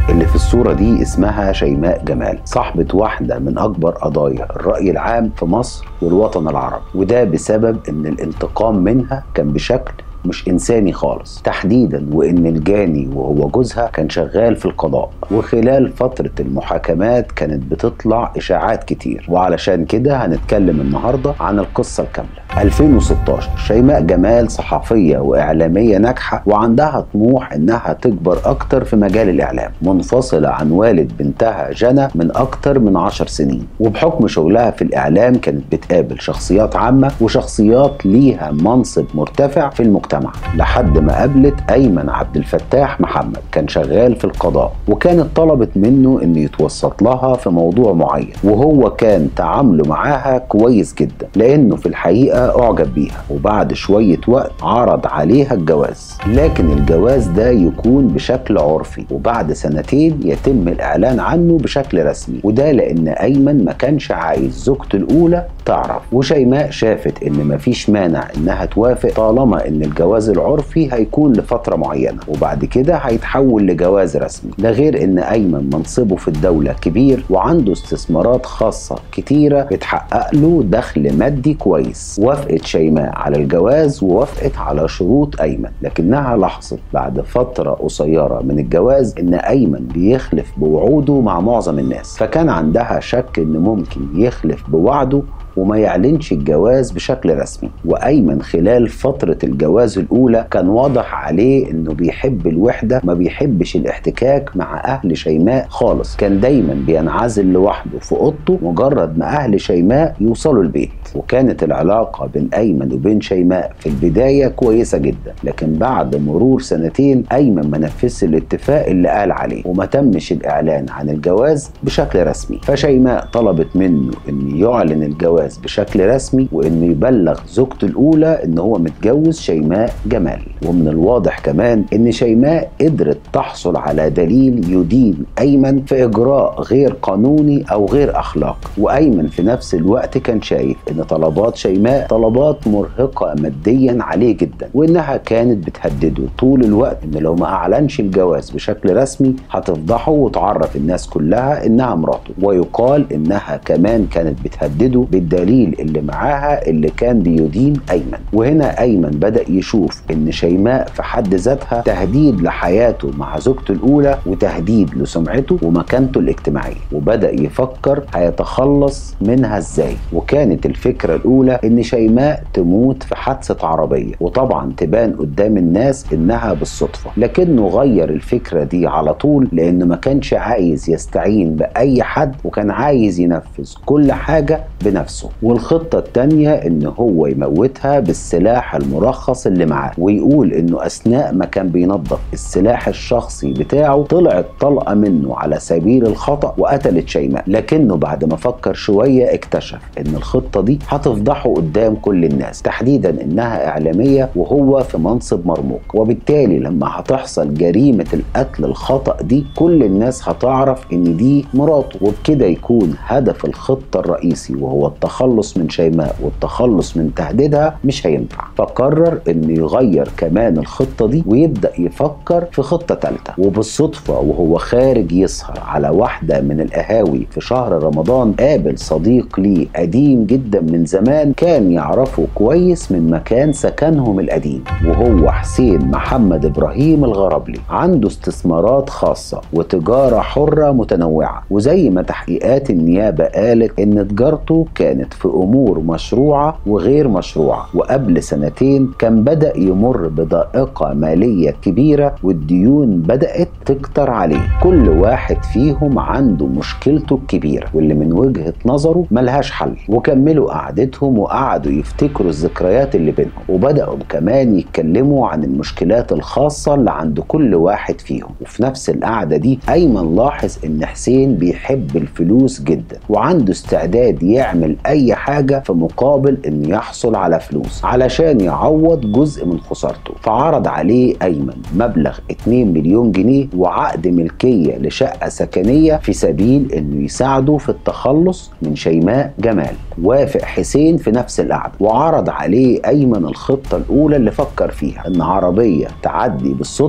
اللي في الصورة دي اسمها شيماء جمال صاحبة واحدة من أكبر قضايا الرأي العام في مصر والوطن العربي وده بسبب إن الانتقام منها كان بشكل مش انساني خالص تحديدا وان الجاني وهو جوزها كان شغال في القضاء وخلال فتره المحاكمات كانت بتطلع اشاعات كتير وعلشان كده هنتكلم النهارده عن القصه الكامله 2016 شيماء جمال صحفيه واعلاميه ناجحه وعندها طموح انها تكبر اكتر في مجال الاعلام منفصله عن والد بنتها جنى من اكتر من 10 سنين وبحكم شغلها في الاعلام كانت بتقابل شخصيات عامه وشخصيات ليها منصب مرتفع في المجتمع المجتمع لحد ما قابلت ايمن عبد الفتاح محمد كان شغال في القضاء وكانت طلبت منه انه يتوسط لها في موضوع معين وهو كان تعامله معاها كويس جدا لانه في الحقيقه اعجب بيها وبعد شويه وقت عرض عليها الجواز لكن الجواز ده يكون بشكل عرفي وبعد سنتين يتم الاعلان عنه بشكل رسمي وده لان ايمن ما كانش عايز زوجته الاولى تعرف وشيماء شافت ان مفيش مانع انها توافق طالما ان الجواز العرفي هيكون لفتره معينه وبعد كده هيتحول لجواز رسمي ده غير ان ايمن منصبه في الدوله كبير وعنده استثمارات خاصه كتيره بتحقق له دخل مادي كويس وافقت شيماء على الجواز ووافقت على شروط ايمن لكنها لاحظت بعد فتره قصيره من الجواز ان ايمن بيخلف بوعوده مع معظم الناس فكان عندها شك ان ممكن يخلف بوعده وما يعلنش الجواز بشكل رسمي وايمن خلال فتره الجواز الاولى كان واضح عليه انه بيحب الوحده ما بيحبش الاحتكاك مع اهل شيماء خالص كان دايما بينعزل لوحده في اوضته مجرد ما اهل شيماء يوصلوا البيت وكانت العلاقه بين ايمن وبين شيماء في البدايه كويسه جدا لكن بعد مرور سنتين ايمن ما نفذش الاتفاق اللي قال عليه وما تمش الاعلان عن الجواز بشكل رسمي فشيماء طلبت منه ان يعلن الجواز الجواز بشكل رسمي وانه يبلغ زوجته الاولى ان هو متجوز شيماء جمال ومن الواضح كمان ان شيماء قدرت تحصل على دليل يدين ايمن في اجراء غير قانوني او غير اخلاقي وايمن في نفس الوقت كان شايف ان طلبات شيماء طلبات مرهقه ماديا عليه جدا وانها كانت بتهدده طول الوقت ان لو ما اعلنش الجواز بشكل رسمي هتفضحه وتعرف الناس كلها انها مراته ويقال انها كمان كانت بتهدده بالدليل اللي معاها اللي كان بيدين ايمن وهنا ايمن بدا يشوف ان شيماء في حد ذاتها تهديد لحياته مع زوجته الاولى وتهديد لسمعته ومكانته الاجتماعيه وبدا يفكر هيتخلص منها ازاي وكانت الفكره الاولى ان شيماء تموت في حادثه عربيه وطبعا تبان قدام الناس انها بالصدفه لكنه غير الفكره دي على طول لانه ما كانش عايز يستعين باي حد وكان عايز ينفذ كل حاجه بنفسه والخطه الثانيه ان هو يموتها بالسلاح المرخص اللي معاه ويقول انه اثناء ما كان بينظف السلاح الشخصي بتاعه طلعت طلقه منه على سبيل الخطا وقتلت شيماء لكنه بعد ما فكر شويه اكتشف ان الخطه دي هتفضحه قدام كل الناس تحديدا انها اعلاميه وهو في منصب مرموق وبالتالي لما هتحصل جريمه القتل الخطا دي كل الناس هتعرف ان دي مراته وبكده يكون هدف الخطه الرئيسي وهو التخلص من شيماء والتخلص من تهديدها مش هينفع فقرر انه يغير كمان الخطه دي ويبدا يفكر في خطه ثالثه وبالصدفه وهو خارج يسهر على واحده من القهاوي في شهر رمضان قابل صديق ليه قديم جدا من زمان كان يعرفه كويس من مكان سكنهم القديم وهو حسين محمد ابراهيم الغربلي عنده استثمارات خاصه وتجاره حره متنوعه وزي ما تحقيقات النيابه قالت ان تجارته كانت في امور مشروعه وغير مشروعه وقبل سنتين كان بدا يمر بضائقه ماليه كبيره والديون بدات تكتر عليه كل واحد فيهم عنده مشكلته الكبيره واللي من وجهه نظره ملهاش حل وكملوا قعدتهم وقعدوا يفتكروا الذكريات اللي بينهم وبداوا كمان يتكلموا عن المشكلات الخاصه اللي عند كل واحد فيهم وفي نفس القعده دي ايمن لاحظ ان حسين بيحب الفلوس جدا وعنده استعداد يعمل اي حاجه في مقابل انه يحصل على فلوس علشان يعوض جزء من خسارته فعرض عليه ايمن مبلغ 2 مليون جنيه وعقد ملكيه لشقه سكنيه في سبيل انه يساعده في التخلص من شيماء جمال وافق حسين في نفس القعده وعرض عليه ايمن الخطه الاولى اللي فكر فيها ان عربيه تعدي بالصدفه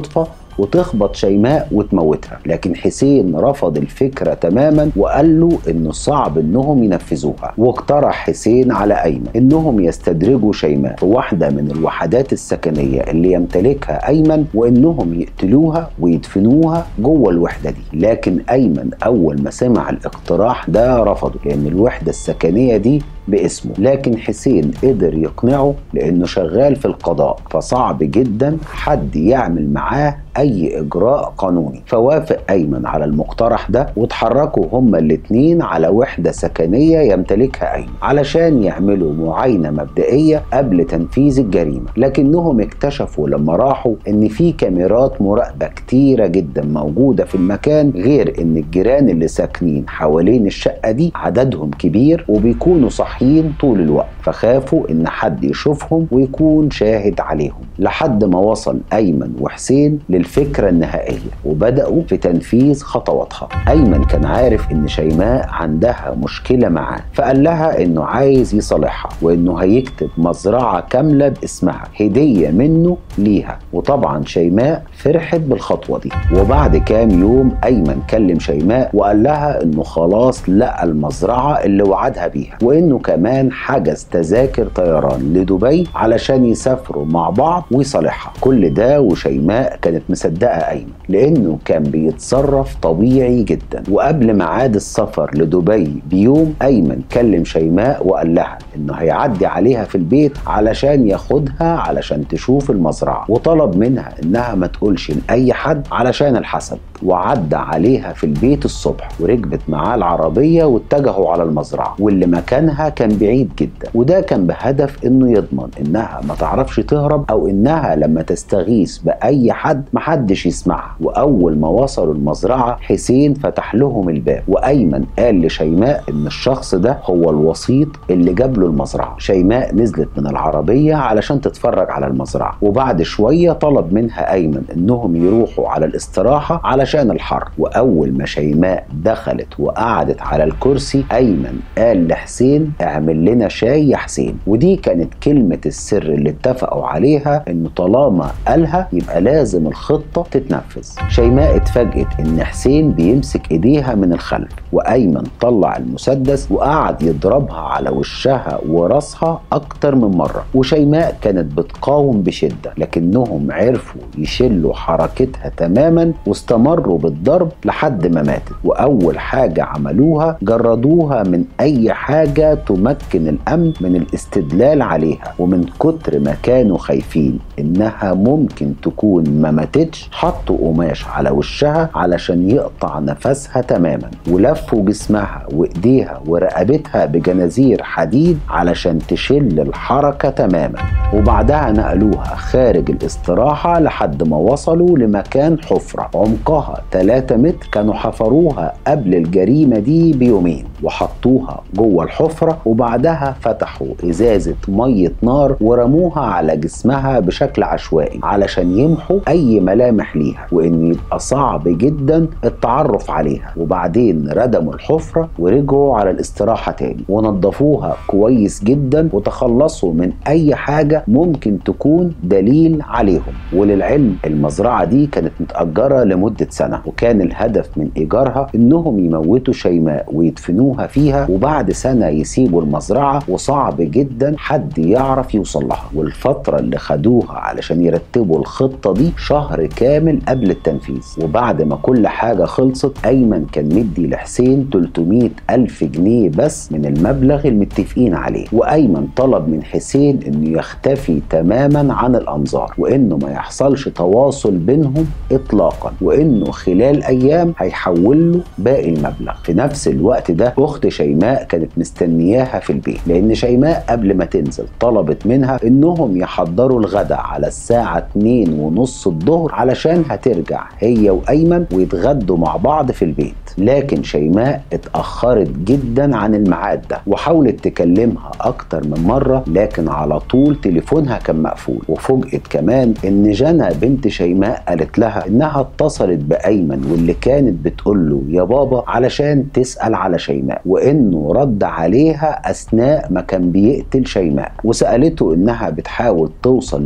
وتخبط شيماء وتموتها لكن حسين رفض الفكرة تماما وقال له انه صعب انهم ينفذوها واقترح حسين على ايمن انهم يستدرجوا شيماء في واحدة من الوحدات السكنية اللي يمتلكها ايمن وانهم يقتلوها ويدفنوها جوه الوحدة دي لكن ايمن اول ما سمع الاقتراح ده رفضه لان الوحدة السكنية دي باسمه لكن حسين قدر يقنعه لانه شغال في القضاء فصعب جدا حد يعمل معاه اي اجراء قانوني فوافق ايمن على المقترح ده وتحركوا هما الاتنين على وحده سكنيه يمتلكها ايمن علشان يعملوا معاينه مبدئيه قبل تنفيذ الجريمه لكنهم اكتشفوا لما راحوا ان في كاميرات مراقبه كتيره جدا موجوده في المكان غير ان الجيران اللي ساكنين حوالين الشقه دي عددهم كبير وبيكونوا صاحيين طول الوقت فخافوا ان حد يشوفهم ويكون شاهد عليهم لحد ما وصل ايمن وحسين للفكره النهائيه وبداوا في تنفيذ خطواتها ايمن كان عارف ان شيماء عندها مشكله معاه فقال لها انه عايز يصالحها وانه هيكتب مزرعه كامله باسمها هديه منه ليها وطبعا شيماء فرحت بالخطوه دي وبعد كام يوم ايمن كلم شيماء وقال لها انه خلاص لقى المزرعه اللي وعدها بيها وانه كمان حجز تذاكر طيران لدبي علشان يسافروا مع بعض ويصالحها كل ده وشيماء كانت مصدقه ايمن لانه كان بيتصرف طبيعي جدا وقبل ميعاد السفر لدبي بيوم ايمن كلم شيماء وقال لها انه هيعدي عليها في البيت علشان ياخدها علشان تشوف المزرعه وطلب منها انها ما تقولش لاي حد علشان الحسد وعدى عليها في البيت الصبح وركبت معاه العربيه واتجهوا على المزرعه واللي مكانها كان بعيد جدا وده كان بهدف انه يضمن انها ما تعرفش تهرب او انها لما تستغيث باي حد محدش يسمعها واول ما وصلوا المزرعه حسين فتح لهم الباب وايمن قال لشيماء ان الشخص ده هو الوسيط اللي جاب له المزرعه شيماء نزلت من العربيه علشان تتفرج على المزرعه وبعد شويه طلب منها ايمن انهم يروحوا على الاستراحه علشان الحر واول ما شيماء دخلت وقعدت على الكرسي ايمن قال لحسين اعمل لنا شاي يا حسين ودي كانت كلمه السر اللي اتفقوا عليها انه طالما قالها يبقى لازم الخطه تتنفذ شيماء اتفاجئت ان حسين بيمسك ايديها من الخلف وايمن طلع المسدس وقعد يضربها على وشها وراسها اكتر من مره وشيماء كانت بتقاوم بشده لكنهم عرفوا يشلوا حركتها تماما واستمروا بالضرب لحد ما ماتت واول حاجه عملوها جردوها من اي حاجه تمكن الامن من الاستدلال عليها ومن كتر ما كانوا خايفين انها ممكن تكون ما ماتتش حطوا قماش على وشها علشان يقطع نفسها تماما ولفوا جسمها وايديها ورقبتها بجنازير حديد علشان تشل الحركه تماما وبعدها نقلوها خارج الاستراحه لحد ما وصلوا لمكان حفره عمقها 3 متر كانوا حفروها قبل الجريمه دي بيومين وحطوها جوه الحفره وبعدها فتحوا ازازه ميه نار ورموها على جسمها بشكل عشوائي علشان يمحوا اي ملامح ليها وان يبقى صعب جدا التعرف عليها وبعدين ردموا الحفره ورجعوا على الاستراحه تاني ونظفوها كويس جدا وتخلصوا من اي حاجه ممكن تكون دليل عليهم وللعلم المزرعه دي كانت متاجره لمده سنه وكان الهدف من ايجارها انهم يموتوا شيماء ويدفنوها فيها وبعد سنه يسيبوا المزرعه وصعب جدا حد يعرف يوصل لها والفتره اللي خدوها علشان يرتبوا الخطه دي شهر كامل قبل التنفيذ وبعد ما كل حاجه خلصت ايمن كان مدي لحسين 300 الف جنيه بس من المبلغ المتفقين عليه وايمن طلب من حسين انه يختفي تماما عن الانظار وانه ما يحصلش تواصل بينهم اطلاقا وانه خلال ايام هيحول له باقي المبلغ في نفس الوقت ده اخت شيماء كانت مستنياها في البيت لان شيماء قبل ما تنزل طلبت منها انهم يحضروا الغداء على الساعه 2 ونص الظهر علشان هترجع هي وايمن ويتغدوا مع بعض في البيت لكن شيماء اتاخرت جدا عن الميعاد ده وحاولت تكلمها اكتر من مره لكن على طول تليفونها كان مقفول وفوجئت كمان ان جنى بنت شيماء قالت لها انها اتصلت بايمن واللي كانت بتقول له يا بابا علشان تسال على شيماء وانه رد عليها اثناء ما كان بيقتل شيماء وسالته انها بتحاول توصل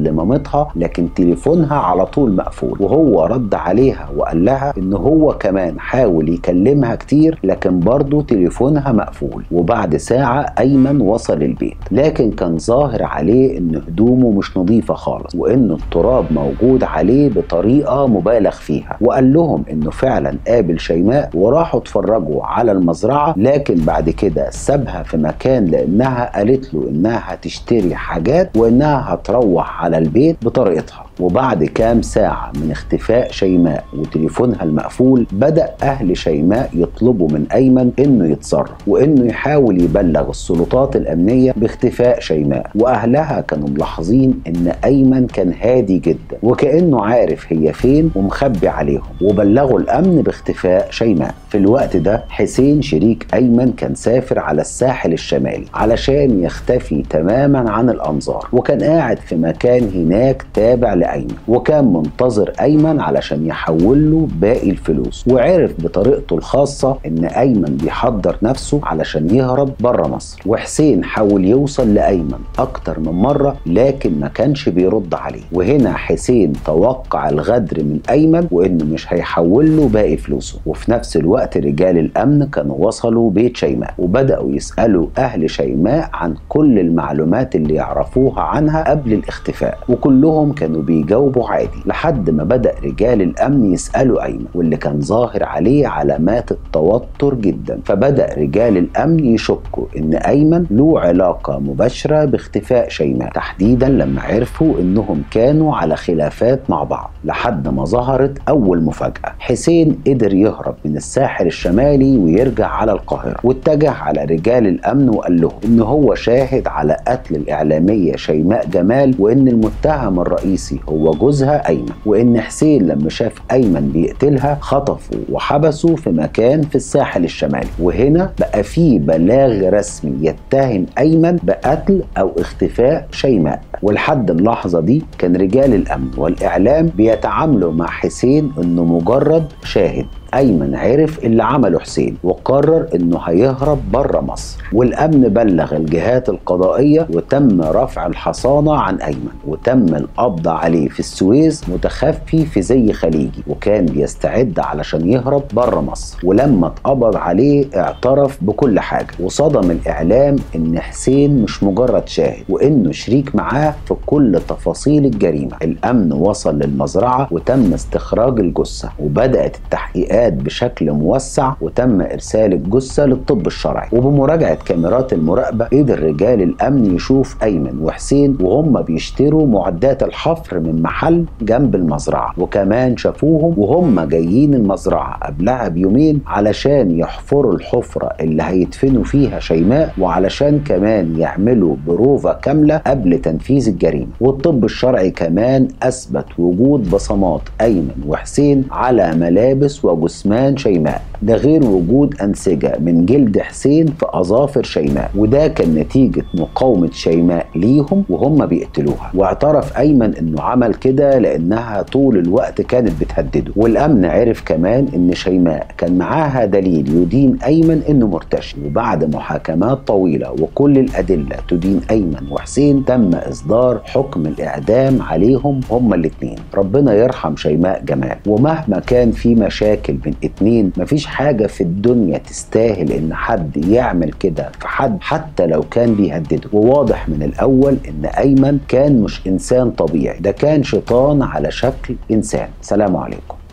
لمامتها لكن تليفونها على طول مقفول وهو رد عليها وقال لها ان هو كمان حاول يكلمها كتير لكن برضه تليفونها مقفول وبعد ساعة ايمن وصل البيت لكن كان ظاهر عليه ان هدومه مش نظيفة خالص وان التراب موجود عليه بطريقة مبالغ فيها وقال لهم انه فعلا قابل شيماء وراحوا اتفرجوا على المزرعة لكن بعد كده سابها في مكان لانها قالت له انها هتشتري حاجات وانها هتروح على البيت بطريقتها وبعد كام ساعة من اختفاء شيماء وتليفونها المقفول بدأ أهل شيماء يطلبوا من أيمن إنه يتصرف وإنه يحاول يبلغ السلطات الأمنية باختفاء شيماء وأهلها كانوا ملاحظين إن أيمن كان هادي جدا وكأنه عارف هي فين ومخبي عليهم وبلغوا الأمن باختفاء شيماء في الوقت ده حسين شريك أيمن كان سافر على الساحل الشمالي علشان يختفي تماما عن الأنظار وكان قاعد في مكان هناك تابع لأيمن وكان منتظر أيمن علشان يحول له باقي الفلوس وعرف بطريقته الخاصة إن أيمن بيحضر نفسه علشان يهرب بره مصر وحسين حاول يوصل لأيمن أكتر من مرة لكن ما كانش بيرد عليه وهنا حسين توقع الغدر من أيمن وإنه مش هيحول له باقي فلوسه وفي نفس الوقت رجال الأمن كانوا وصلوا بيت شيماء وبدأوا يسألوا أهل شيماء عن كل المعلومات اللي يعرفوها عنها قبل الاختفاء وكلهم كانوا بيجاوبوا عادي لحد ما بدأ رجال الأمن يسألوا أيمن واللي كان ظاهر عليه علامات التوتر جدا فبدأ رجال الأمن يشكوا إن أيمن له علاقة مباشرة باختفاء شيماء تحديدا لما عرفوا إنهم كانوا على خلافات مع بعض لحد ما ظهرت أول مفاجأة حسين قدر يهرب من الساحل الشمالي ويرجع على القاهرة واتجه على رجال الأمن وقال لهم إن هو شاهد على قتل الإعلامية شيماء جمال وإن المتهم الرئيسي هو جوزها أيمن وإن حسين لما شاف أيمن بيقتلها خطفه وحبسه في مكان في الساحل الشمالي وهنا بقى في بلاغ رسمي يتهم أيمن بقتل أو اختفاء شيماء ولحد اللحظة دي كان رجال الأمن والإعلام بيتعاملوا مع حسين إنه مجرد شاهد ايمن عرف اللي عمله حسين وقرر انه هيهرب بره مصر والامن بلغ الجهات القضائيه وتم رفع الحصانه عن ايمن وتم القبض عليه في السويس متخفي في زي خليجي وكان بيستعد علشان يهرب بره مصر ولما اتقبض عليه اعترف بكل حاجه وصدم الاعلام ان حسين مش مجرد شاهد وانه شريك معاه في كل تفاصيل الجريمه الامن وصل للمزرعه وتم استخراج الجثه وبدات التحقيقات بشكل موسع وتم ارسال الجثه للطب الشرعي وبمراجعه كاميرات المراقبه قدر رجال الامن يشوف ايمن وحسين وهم بيشتروا معدات الحفر من محل جنب المزرعه وكمان شافوهم وهم جايين المزرعه قبلها بيومين علشان يحفروا الحفره اللي هيدفنوا فيها شيماء وعلشان كمان يعملوا بروفه كامله قبل تنفيذ الجريمه والطب الشرعي كمان اثبت وجود بصمات ايمن وحسين على ملابس وجثمان شيماء ده غير وجود انسجه من جلد حسين في اظافر شيماء وده كان نتيجه مقاومه شيماء ليهم وهم بيقتلوها واعترف ايمن انه عمل كده لانها طول الوقت كانت بتهدده والامن عرف كمان ان شيماء كان معاها دليل يدين ايمن انه مرتشي وبعد محاكمات طويله وكل الادله تدين ايمن وحسين تم اصدار حكم الاعدام عليهم هما الاثنين ربنا يرحم شيماء جمال ومهما كان في مشاكل بين اتنين مفيش حاجه في الدنيا تستاهل ان حد يعمل كده في حد حتى لو كان بيهدده وواضح من الاول ان ايمن كان مش انسان طبيعي ده كان شيطان على شكل انسان سلام عليكم